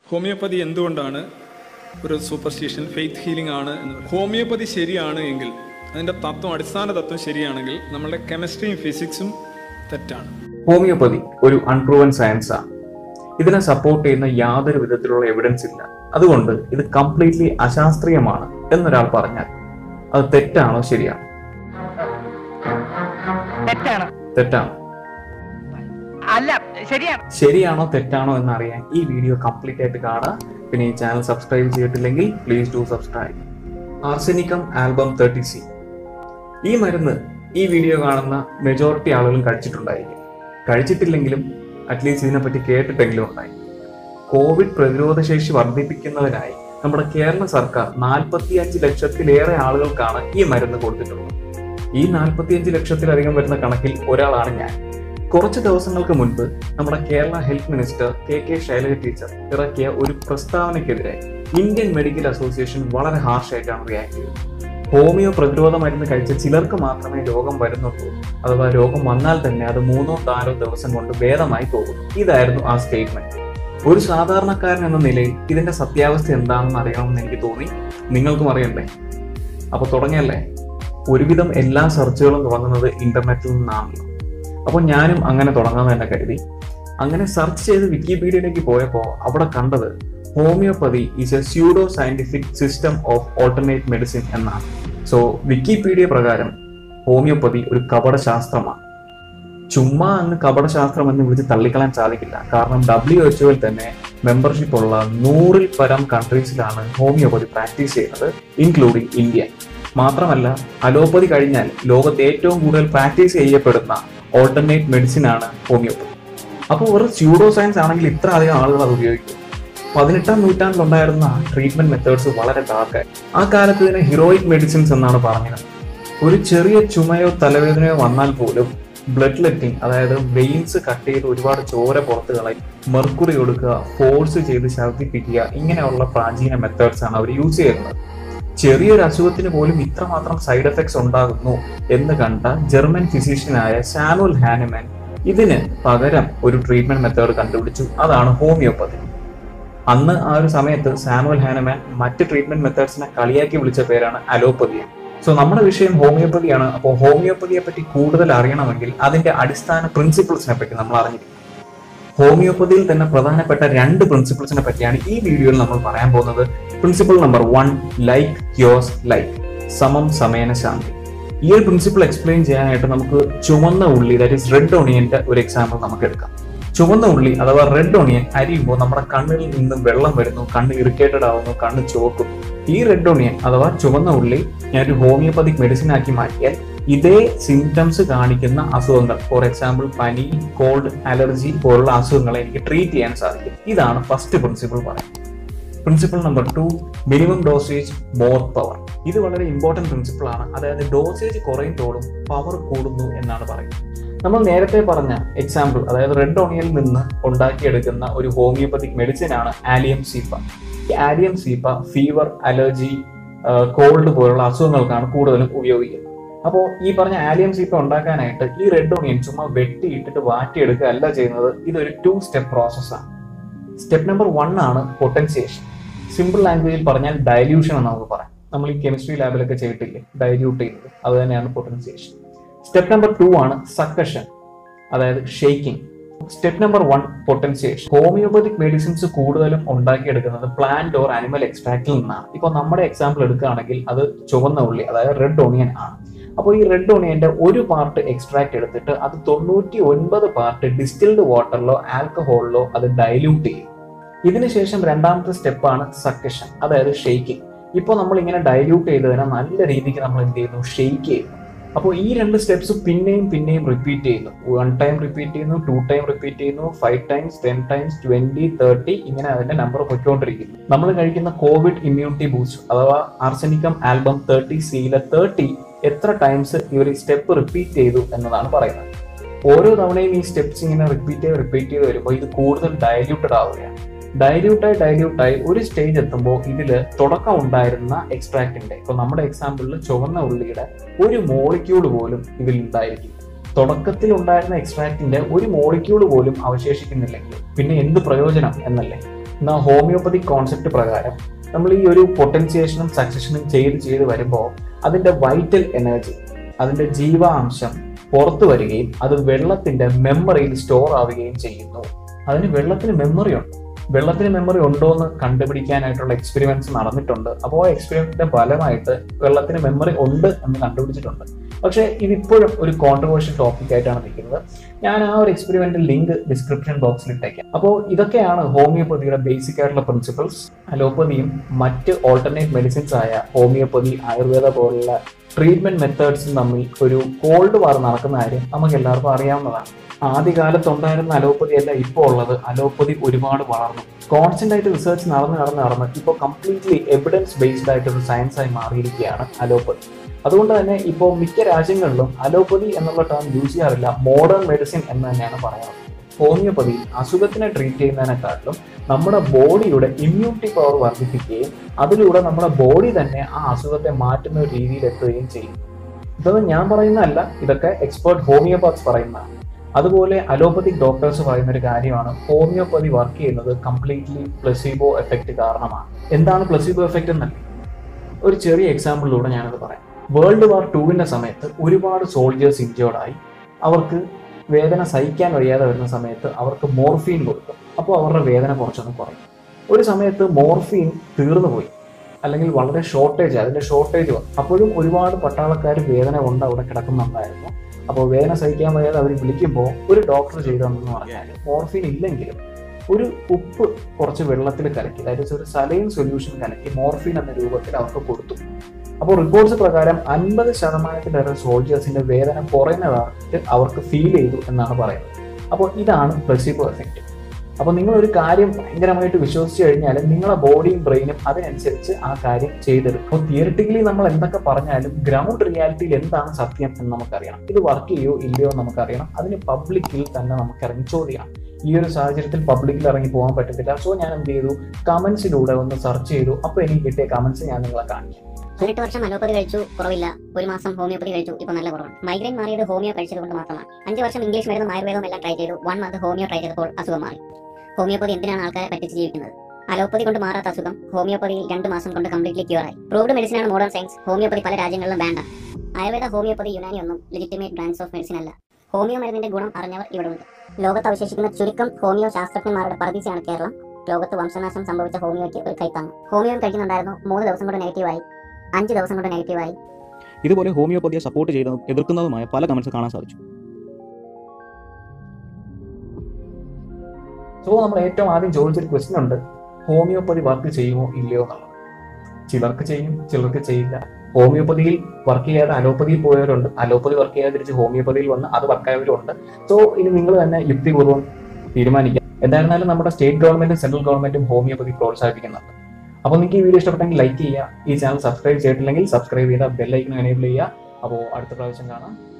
homeopathy എന്തുകൊണ്ടാണ് ഒരു superstition faith healing ആണ് എന്ന് പറയുന്നത് ഹോമിയോപ്പതി ശരിയാണ് എങ്കിൽ അതിൻ്റെ തത്വം അടിസ്ഥാന തത്വം ശരിയാണെങ്കിൽ നമ്മളുടെ കെമിസ്ട്രിയും ഫിസിക്സും തെറ്റാണ് ഹോമിയോപ്പതി ഒരു അൺപ്രൂവൻ സയൻസ് ആണ് ഇതിനെ സപ്പോർട്ട് ചെയ്യുന്ന യാതൊരു വിധത്തിലുള്ള എവിഡൻസ് ഇല്ല അതുകൊണ്ട് ഇത് കംപ്ലീറ്റ്ലി അശാസ്ത്രീയമാണ് എന്നൊരാൾ പറഞ്ഞാൽ അത് തെറ്റാണോ ശരിയാണോ തെറ്റാണ് തെറ്റാണ് അല്ല ശരിയാണ് ശരിയാണോ തെറ്റാണോ എന്നറിയാൻ ഈ വീഡിയോ കംപ്ലീറ്റ് ആയിട്ട് കാണുക പിന്നെ ഈ ചാനൽ സബ്സ്ക്രൈബ് ചെയ്തിട്ടില്ലെങ്കിൽ please do subscribe arsenicum album thirty C ഈ മരുന്ന് ഈ വീഡിയോ കാണുന്ന മെജോറിറ്റി ആളുകളും കഴിച്ചിട്ടുണ്ടായിരിക്കും കഴിച്ചിട്ടില്ലെങ്കിലും അറ്റ്ലീസ്റ്റ് ഇതിനെപ്പറ്റി കേട്ടിട്ടെങ്കിലും ഉണ്ടായി കോവിഡ് പ്രതിരോധ ശേഷി വർദ്ധിപ്പിക്കുന്നതിനായി നമ്മുടെ കേരള സർക്കാർ നാൽപ്പത്തിയഞ്ച് ലക്ഷത്തിലേറെ ആളുകൾക്കാണ് ഈ മരുന്ന് കൊടുത്തിട്ടുള്ളത് ഈ നാൽപ്പത്തിയഞ്ച് ലക്ഷത്തിലധികം വരുന്ന കണക്കിൽ ഒരാളാണ് ഞാൻ കുറച്ച് ദിവസങ്ങൾക്ക് മുൻപ് നമ്മുടെ Kerala health minister K K Shailaja teacher ഇറക്കിയ ഒരു പ്രസ്താവനയ്ക്കെതിരെ ഇന്ത്യൻ മെഡിക്കൽ അസോസിയേഷൻ വളരെ ഹാർഷായിട്ടാണ് റിയാക്ട് ചെയ്തത് ഹോമിയോ പ്രതിരോധ മരുന്ന് കഴിച്ച ചിലർക്ക് മാത്രമേ രോഗം വരുന്നുള്ളൂ അഥവാ രോഗം വന്നാൽ തന്നെ അത് മൂന്നോ നാലോ ദിവസം കൊണ്ട് ഭേദമായി പോകും ഇതായിരുന്നു ആ സ്റ്റേറ്റ്മെന്റ് ഒരു സാധാരണക്കാരൻ എന്ന നിലയിൽ ഇതിന്റെ സത്യാവസ്ഥ എന്താണെന്ന് അറിയണമെന്ന് എനിക്ക് തോന്നി നിങ്ങൾക്കും അറിയണ്ടേ അപ്പൊ തുടങ്ങിയല്ലേ ഒരുവിധം എല്ലാ സെർച്ചുകളും തുടങ്ങുന്നത് ഇന്റർനെറ്റിൽ നിന്നാണല്ലോ അപ്പോൾ ഞാനും അങ്ങനെ തുടങ്ങാമെന്ന് തന്നെ കരുതി അങ്ങനെ സെർച്ച് ചെയ്ത് വിക്കിപീഡിയയിലേക്ക് പോയപ്പോൾ അവിടെ കണ്ടത് homeopathy is a pseudo scientific system of alternate medicine എന്നാണ് സോ വിക്കിപീഡിയ പ്രകാരം ഹോമിയോപ്പതി ഒരു കപടശാസ്ത്രമാണ് ചുമ്മാ അങ്ങ് കപടശാസ്ത്രം എന്ന് വിളിച്ച് തള്ളിക്കളയാൻ സാധിക്കില്ല കാരണം ഡബ്ല്യു എച്ച് തന്നെ മെമ്പർഷിപ്പ് ഉള്ള നൂറിൽ പരം കൺട്രീസിലാണ് ഹോമിയോപ്പതി പ്രാക്ടീസ് ചെയ്യുന്നത് ഇൻക്ലൂഡിംഗ് ഇന്ത്യ മാത്രമല്ല അലോപ്പതി കഴിഞ്ഞാൽ ലോകത്ത് ഏറ്റവും കൂടുതൽ പ്രാക്ടീസ് ചെയ്യപ്പെടുന്ന ഓൾട്ടർനേറ്റ് മെഡിസിൻ ആണ് ഹോമിയോപ്പതി അപ്പോൾ ഒരു സ്യൂഡോ സയൻസ് ആണെങ്കിൽ ഇത്ര അധികം ആളുകൾ അത് ഉപയോഗിക്കും പതിനെട്ടാം നൂറ്റാണ്ടിലുണ്ടായിരുന്ന ട്രീറ്റ്മെന്റ് മെത്തേഡ്സ് വളരെ ഡാർക്കായി ആ കാലത്ത് ഇതിനെ ഹീറോയിക് മെഡിസിൻസ് എന്നാണ് പറഞ്ഞത് ഒരു ചെറിയ ചുമയോ തലവേദനയോ വന്നാൽ പോലും ബ്ലഡ് ലെറ്റിംഗ് അതായത് വെയിൻസ് കട്ട് ചെയ്ത് ഒരുപാട് ചോര പുറത്ത് കളയും മെർക്കുറി കൊടുക്കുക ഫോഴ്സ് ചെയ്ത് ഛർദ്ദിപ്പിക്കുക ഇങ്ങനെയുള്ള പ്രാചീന മെത്തേഡ്സ് ആണ് അവർ യൂസ് ചെയ്യുന്നത് ചെറിയൊരു അസുഖത്തിന് പോലും ഇത്രമാത്രം സൈഡ് എഫക്ട്സ് ഉണ്ടാകുന്നു എന്ന് കണ്ട ജർമ്മൻ ഫിസിഷ്യനായ സാമുൽ ഹാനിമൻ ഇതിന് പകരം ഒരു ട്രീറ്റ്മെന്റ് മെത്തേഡ് കണ്ടുപിടിച്ചു അതാണ് ഹോമിയോപ്പതി അന്ന് ആ ഒരു സമയത്ത് സാമുൽ ഹാനമാൻ മറ്റ് ട്രീറ്റ്മെന്റ് മെത്തേഡ്സിനെ കളിയാക്കി വിളിച്ച പേരാണ് അലോപ്പതി സോ നമ്മുടെ വിഷയം ഹോമിയോപ്പതിയാണ് അപ്പോൾ ഹോമിയോപ്പതിയെ പറ്റി കൂടുതൽ അറിയണമെങ്കിൽ അതിന്റെ അടിസ്ഥാന പ്രിൻസിപ്പിൾസിനെ പറ്റി നമ്മൾ അറിഞ്ഞിരിക്കും ഹോമിയോപ്പതിയിൽ തന്നെ പ്രധാനപ്പെട്ട രണ്ട് പ്രിൻസിപ്പിൾസിനെ പറ്റിയാണ് ഈ വീഡിയോയിൽ നമ്മൾ പറയാൻ പോകുന്നത് പ്രിൻസിപ്പിൾ നമ്പർ വൺ ലൈക്ക് യോസ് ലൈക്ക് സമം സമേന ശാന്തി ഈ ഒരു പ്രിൻസിപ്പിൾ എക്സ്പ്ലെയിൻ ചെയ്യാനായിട്ട് നമുക്ക് ചുവന്ന ഉള്ളി ദാറ്റ് ഇസ് റെഡ് ഓണിയന്റെ ഒരു എക്സാമ്പിൾ നമുക്ക് എടുക്കാം ചുവന്ന ഉള്ളി അഥവാ റെഡ് ഓണിയൻ അരിയുമ്പോൾ നമ്മുടെ കണ്ണിൽ നിന്നും വെള്ളം വരുന്നു കണ്ണ് ഇറിറ്റേറ്റഡ് ആവുന്നു കണ്ണ് ചുവക്കും ഈ റെഡ് ഓണിയൻ അഥവാ ചുവന്ന ഉള്ളി ഞാനൊരു ഹോമിയോപ്പതിക് മെഡിസിൻ ആക്കി മാറ്റിയാൽ ഇതേ സിംറ്റംസ് കാണിക്കുന്ന അസുഖങ്ങൾ ഫോർ എക്സാമ്പിൾ പനി കോൾഡ് അലർജി പോലുള്ള അസുഖങ്ങളെ എനിക്ക് ട്രീറ്റ് ചെയ്യാൻ സാധിക്കും ഇതാണ് ഫസ്റ്റ് പ്രിൻസിപ്പിൾ പറയുന്നത് principle number two minimum dosage more power ഇത് വളരെ ഇമ്പോർട്ടൻറ്റ് പ്രിൻസിപ്പിൾ ആണ് അതായത് ഡോസേജ് കുറയുന്തോറും പവർ കൂടുന്നു എന്നാണ് പറയുന്നത് നമ്മൾ നേരത്തെ പറഞ്ഞ എക്സാമ്പിൾ അതായത് റെഡ് ഓണിയനിൽ നിന്ന് ഉണ്ടാക്കിയെടുക്കുന്ന ഒരു ഹോമിയോപ്പതിക് മെഡിസിൻ ആണ് ആലിയം സീപ്പ ഈ allium cepa fever allergy cold പോലുള്ള അസുഖങ്ങൾക്കാണ് കൂടുതലും ഉപയോഗിക്കുന്നത് അപ്പോൾ ഈ പറഞ്ഞ ആലിയം സീപ്പ ഉണ്ടാക്കാനായിട്ട് ഈ റെഡ് ഓണിയൻ ചുമ്മാ വെട്ടിയിട്ടിട്ട് വാറ്റിയെടുക്കുക അല്ല ചെയ്യുന്നത് ഇതൊരു ടു സ്റ്റെപ്പ് പ്രോസസ്സാണ് സ്റ്റെപ്പ് നമ്പർ വൺ ആണ് പൊട്ടൻസിയേഷൻ സിമ്പിൾ ലാംഗ്വേജിൽ പറഞ്ഞാൽ ഡയല്യൂഷൻ എന്ന് നമുക്ക് പറയാം നമ്മൾ ഈ കെമിസ്ട്രി ലാബിലൊക്കെ ചെയ്തിട്ടില്ലേ ഡയല്യൂട്ട് ചെയ്യുന്നത് അത് തന്നെയാണ് പൊട്ടൻസിയേഷൻ സ്റ്റെപ്പ് നമ്പർ ടു ആണ് സക്കഷൻ അതായത് shaking step number one potentiation homeopathic medicines കൂടുതലും ഉണ്ടാക്കിയെടുക്കുന്നത് പ്ലാന്റ് ഓർ അനിമൽ എക്സ്ട്രാക്റ്റിൽ നിന്നാണ് ഇപ്പോൾ നമ്മുടെ എക്സാമ്പിൾ എടുക്കുകയാണെങ്കിൽ അത് ചുവന്ന ഉള്ളി അതായത് റെഡ് ഓണിയൻ ആണ് അപ്പോൾ ഈ റെഡ് ഓണിയന്റെ ഒരു പാർട്ട് എക്സ്ട്രാക്ട് എടുത്തിട്ട് അത് തൊണ്ണൂറ്റി ഒൻപത് പാർട്ട് ഡിസ്റ്റിൽഡ് വാട്ടറിലോ ആൽക്കഹോളിലോ അത് ഡൈല്യൂട്ട് ചെയ്യും ഇതിനുശേഷം രണ്ടാമത്തെ സ്റ്റെപ്പാണ് സക്കഷൻ അതായത് ഷെയ്ക്കിംഗ് ഇപ്പോൾ നമ്മൾ ഇങ്ങനെ ഡൈല്യൂട്ട് ചെയ്തതിനെ നല്ല രീതിക്ക് നമ്മൾ എന്ത് ചെയ്യുന്നു ഷെയ്ക്ക് ചെയ്യുന്നു അപ്പോൾ ഈ രണ്ട് സ്റ്റെപ്സ് പിന്നെയും പിന്നെയും റിപ്പീറ്റ് ചെയ്യുന്നു വൺ ടൈം റിപ്പീറ്റ് ചെയ്യുന്നു ടു ടൈം റിപ്പീറ്റ് ചെയ്യുന്നു five times ten times twenty thirty ഇങ്ങനെ അതിന്റെ നമ്പർ പൊയ്ക്കൊണ്ടിരിക്കുന്നു നമ്മൾ കഴിക്കുന്ന കോവിഡ് ഇമ്മ്യൂണിറ്റി ബൂസ്റ്റ് അഥവാ ആർസനിക്കം ആൽബം തേർട്ടി സിയിലെ തേർട്ടി എത്ര ടൈംസ് ഇവർ ഈ സ്റ്റെപ്പ് റിപ്പീറ്റ് ചെയ്തു എന്നതാണ് പറയുന്നത് ഓരോ തവണയും ഈ സ്റ്റെപ്സ് ഇങ്ങനെ റിപ്പീറ്റ് ചെയ്ത് റിപ്പീറ്റ് ചെയ്ത് വരുമ്പോൾ ഇത് കൂടുതൽ ഡയല്യൂട്ടഡ് ആവുകയാണ് ഡയല്യൂട്ടായി ഡയല്യൂട്ടായി ഒരു സ്റ്റേജ് എത്തുമ്പോൾ ഇതിൽ തുടക്കം ഉണ്ടായിരുന്ന എക്സ്ട്രാക്റ്റിന്റെ ഇപ്പൊ നമ്മുടെ എക്സാമ്പിളിൽ ചുവന്ന ഉള്ളിയുടെ ഒരു മോളിക്യൂൾ പോലും ഇതിൽ ഉണ്ടായിരിക്കും തുടക്കത്തിൽ ഉണ്ടായിരുന്ന എക്സ്ട്രാക്റ്റിന്റെ ഒരു മോളിക്യൂൾ പോലും അവശേഷിക്കുന്നില്ലെങ്കിൽ പിന്നെ എന്ത് പ്രയോജനം എന്നല്ലേ എന്നാൽ ഹോമിയോപ്പതി കോൺസെപ്റ്റ് പ്രകാരം നമ്മൾ ഈ ഒരു പൊട്ടൻസിയേഷനും സക്സഷനും ചെയ്ത് ചെയ്ത് വരുമ്പോൾ അതിന്റെ വൈറ്റൽ എനർജി അതിന്റെ ജീവാംശം പുറത്തു വരികയും അത് വെള്ളത്തിന്റെ മെമ്മറിയിൽ സ്റ്റോർ ആവുകയും ചെയ്യുന്നു അതിന് വെള്ളത്തിന് മെമ്മറി ഉണ്ട് വെള്ളത്തിന് മെമ്മറി ഉണ്ടോ എന്ന് കണ്ടുപിടിക്കാനായിട്ടുള്ള എക്സ്പെരിമെന്റ്സ് നടന്നിട്ടുണ്ട് അപ്പോൾ ആ എക്സ്പെരിമെന്റിന്റെ ഫലമായിട്ട് വെള്ളത്തിന് മെമ്മറി ഉണ്ട് എന്ന് കണ്ടുപിടിച്ചിട്ടുണ്ട് പക്ഷേ ഇതിപ്പോഴും ഒരു കോൺട്രവേഴ്ഷ്യൽ ടോപ്പിക് ആയിട്ടാണ് നിൽക്കുന്നത് ഞാൻ ആ ഒരു എക്സ്പെരിമെന്റൽ ലിങ്ക് ഡിസ്ക്രിപ്ഷൻ ബോക്സിൽ ഇട്ടേക്കാം അപ്പോൾ ഇതൊക്കെയാണ് ഹോമിയോപ്പതിയുടെ ബേസിക് ആയിട്ടുള്ള പ്രിൻസിപ്പിൾസ് അലോപ്പതിയും മറ്റ് ഓൾട്ടർനേറ്റ് മെഡിസിൻസ് ആയ ഹോമിയോപ്പതി ആയുർവേദ പോലുള്ള ട്രീറ്റ്മെന്റ് മെത്തേഡ്സും തമ്മിൽ ഒരു കോൾഡ് വാർ നടക്കുന്ന കാര്യം നമുക്ക് എല്ലാവർക്കും അറിയാവുന്നതാണ് ആദ്യകാലത്തുണ്ടായിരുന്ന അലോപ്പതി അല്ല ഇപ്പോൾ ഉള്ളത് അലോപ്പതി ഒരുപാട് വളർന്നു കോൺസ്റ്റന്റ് ആയിട്ട് റിസർച്ച് നടന്ന് നടന്ന് നടന്ന് ഇപ്പോൾ കംപ്ലീറ്റ്ലി എവിഡൻസ് ബേസ്ഡ് ആയിട്ടൊരു സയൻസ് ആയി മാറിയിരിക്കുകയാണ് അലോപ്പതി അതുകൊണ്ട് തന്നെ ഇപ്പോൾ മിക്ക രാജ്യങ്ങളിലും അലോപ്പതി എന്നുള്ള ടേം യൂസ് ചെയ്യാറില്ല മോഡേൺ മെഡിസിൻ എന്ന് തന്നെയാണ് പറയുന്നത് ഹോമിയോപ്പതി അസുഖത്തിനെ ട്രീറ്റ് ചെയ്യുന്നതിനെക്കാട്ടിലും നമ്മുടെ ബോഡിയുടെ ഇമ്മ്യൂണിറ്റി പവർ വർദ്ധിപ്പിക്കുകയും അതിലൂടെ നമ്മുടെ ബോഡി തന്നെ ആ അസുഖത്തെ മാറ്റുന്ന ഒരു രീതിയിൽ എത്തുകയും ചെയ്യും ഇതൊന്നും ഞാൻ പറയുന്നതല്ല ഇതൊക്കെ എക്സ്പേർട്ട് ഹോമിയോപാത്സ് പറയുന്നതാണ് അതുപോലെ അലോപ്പതിക് ഡോക്ടേഴ്സ് പറയുന്ന ഒരു കാര്യമാണ് ഹോമിയോപ്പതി വർക്ക് ചെയ്യുന്നത് കംപ്ലീറ്റ്ലി പ്ലസീബോ എഫക്റ്റ് കാരണമാണ് എന്താണ് പ്ലസീബോ എഫക്റ്റ് എന്നല്ല ഒരു ചെറിയ എക്സാമ്പിളിലൂടെ ഞാനത് പറയാം വേൾഡ് വാർ ടൂവിന്റെ സമയത്ത് ഒരുപാട് സോൾജേഴ്സ് ഇഞ്ചേർഡായി അവർക്ക് വേദന സഹിക്കാൻ വയ്യാതെ വരുന്ന സമയത്ത് അവർക്ക് മോർഫീൻ കൊടുക്കും അപ്പോൾ അവരുടെ വേദന കുറച്ചൊന്ന് കുറയും ഒരു സമയത്ത് മോർഫീൻ തീർന്നു പോയി അല്ലെങ്കിൽ വളരെ ഷോർട്ടേജ് അതിന്റെ ഷോർട്ടേജ് വന്നു അപ്പോഴും ഒരുപാട് പട്ടാളക്കാർ വേദന കൊണ്ട് അവിടെ കിടക്കുന്നുണ്ടായിരുന്നു അപ്പോൾ വേദന സഹിക്കാൻ വയ്യാതെ അവർ വിളിക്കുമ്പോൾ ഒരു ഡോക്ടർ ചെയ്തതെന്ന് പറഞ്ഞാൽ മോർഫിൻ ഇല്ലെങ്കിലും ഒരു ഉപ്പ് കുറച്ച് വെള്ളത്തിൽ കലക്കി അതായത് ഒരു സലൈൻ സൊല്യൂഷൻ കലക്കി മോർഫിൻ എന്ന രൂപത്തിൽ അവർക്ക് കൊടുത്തു അപ്പോൾ റിപ്പോർട്ട്സ് പ്രകാരം അൻപത് ശതമാനത്തിലേറെ സോൾജേഴ്സിന്റെ വേദന കുറയുന്നതായിട്ട് അവർക്ക് ഫീൽ ചെയ്തു എന്നാണ് പറയുന്നത് അപ്പോൾ ഇതാണ് പ്ലസിബോ എഫക്റ്റ് അപ്പോൾ നിങ്ങൾ ഒരു കാര്യം ഭയങ്കരമായിട്ട് വിശ്വസിച്ച് കഴിഞ്ഞാൽ നിങ്ങളുടെ ബോഡിയും ബ്രെയിനും അതിനനുസരിച്ച് ആ കാര്യം ചെയ്തെടുക്കും അപ്പോൾ തിയറിറ്റിക്കലി നമ്മൾ എന്തൊക്കെ പറഞ്ഞാലും ഗ്രൗണ്ട് റിയാലിറ്റിയിൽ എന്താണ് സത്യം എന്ന് നമുക്കറിയണം ഇത് വർക്ക് ചെയ്യോ ഇല്ലയോ എന്ന് നമുക്കറിയണം അതിന് പബ്ലിക്കിൽ തന്നെ നമുക്ക് ഇറങ്ങി ചോദിക്കണം ഈ ഒരു സാഹചര്യത്തിൽ പബ്ലിക്കിൽ ഇറങ്ങി പോകാൻ പറ്റത്തില്ല സോ ഞാൻ എന്ത് ചെയ്തു കമന്റ്സിലൂടെ ഒന്ന് സെർച്ച് ചെയ്തു അപ്പോൾ എനിക്ക് കിട്ടിയ കമന്റ്സ് ഞാൻ നിങ്ങളെ കാണിക്കാം പതിനെട്ട് വർഷം അലോപ്പതി കഴിച്ചു കുറവില്ല ഒരു മാസം ഹോമിയോപ്പതി കഴിച്ചു ഇപ്പൊ നല്ല കുറവാണ് മൈഗ്രെയിൻ മാറിയത് ഹോമിയോ കഴിച്ചത് കൊണ്ട് മാത്രമാണ് അഞ്ച് വർഷം ഇംഗ്ലീഷ് മരുന്നും ആയുർവേദവും എല്ലാം ട്രൈ ചെയ്തു വൺ മന്ത് ഹോമിയോ ട്രൈ ചെയ്തപ്പോൾ അസുഖം മാറി ഹോമിയോപ്പതി എന്തിനാണ് ആൾക്കാരെ പറ്റിച്ച് ജീവിക്കുന്നത് അലോപ്പതി കൊണ്ട് മാറാത്ത അസുഖം ഹോമിയോപ്പതിയിൽ രണ്ട് മാസം കൊണ്ട് കംപ്ലീറ്റ്ലി ക്യൂർ ആയി പ്രൂവ്ഡ് മെഡിസിൻ ആണ് മോഡേൺ സയൻസ് ഹോമിയോപ്പതി പല രാജ്യങ്ങളിലും വേണ്ട ആയുർവേദ ഹോമിയോപ്പതി യുനാനി ഒന്നും ലെജിറ്റിമേറ്റ് ബ്രാൻഡ്സ് ഓഫ് മെഡിസിൻ അല്ല ഹോമിയോ മരുന്നിന്റെ ഗുണം അറിഞ്ഞവർ ഇവിടെ ഉണ്ട് ലോകത്ത് അവശേഷിക്കുന്ന ചുരുക്കം ഹോമിയോ ശാസ്ത്രജ്ഞന്മാരുടെ പരദീസയാണ് കേരളം ലോകത്ത് വംശനാശം സംഭവിച്ച ഹോമിയോയ്ക്ക് ഒരു കൈത്താങ്ങ് ഹോമിയോ കഴിക്കുന്നുണ്ടായിരുന്നു മൂന്ന് ദിവസം കൊണ്ട് നെഗറ്റീവായി അഞ്ച് ദിവസം കൊണ്ട് നെഗറ്റീവായി ഇതുപോലെ ഹോമിയോപ്പതിയെ സപ്പോർട്ട് ചെയ്തതും എതിർക്കുന്നതുമായ പല കമന്റ്സ് കാണാൻ സാധിച്ചു സോ നമ്മൾ ഏറ്റവും ആദ്യം ചോദിച്ചൊരു ക്വസ്റ്റ്യൻ ഉണ്ട് ഹോമിയോപ്പതി വർക്ക് ചെയ്യുമോ ഇല്ലയോ എന്നുള്ളത് ചിലർക്ക് ചെയ്യും ചിലർക്ക് ചെയ്യില്ല ഹോമിയോപ്പതിയിൽ വർക്ക് ചെയ്യാതെ അലോപ്പതിയിൽ പോയവരുണ്ട് അലോപ്പതി വർക്ക് ചെയ്യാതെ തിരിച്ച് ഹോമിയോപ്പതിയിൽ വന്ന് അത് വർക്കായവരുണ്ട് സോ ഇനി നിങ്ങൾ തന്നെ യുക്തിപൂർവ്വം തീരുമാനിക്കാം എന്തായിരുന്നാലും നമ്മുടെ സ്റ്റേറ്റ് ഗവൺമെന്റും സെൻട്രൽ ഗവൺമെന്റും ഹോമിയോപ്പതി പ്രോത്സാഹിപ്പിക്കുന്നുണ്ട് അപ്പോൾ നിങ്ങൾക്ക് ഈ വീഡിയോ ഇഷ്ടപ്പെട്ടെങ്കിൽ ലൈക്ക് ചെയ്യുക ഈ ചാനൽ സബ്സ്ക്രൈബ് ചെയ്തിട്ടില്ലെങ്കിൽ സബ്സ്ക്രൈബ് ചെയ്താൽ ബെല്ലൈക്കൺ എനേബിൾ ചെയ്യുക അപ്പോൾ അടുത്ത പ്രാവശ്യം കാണാം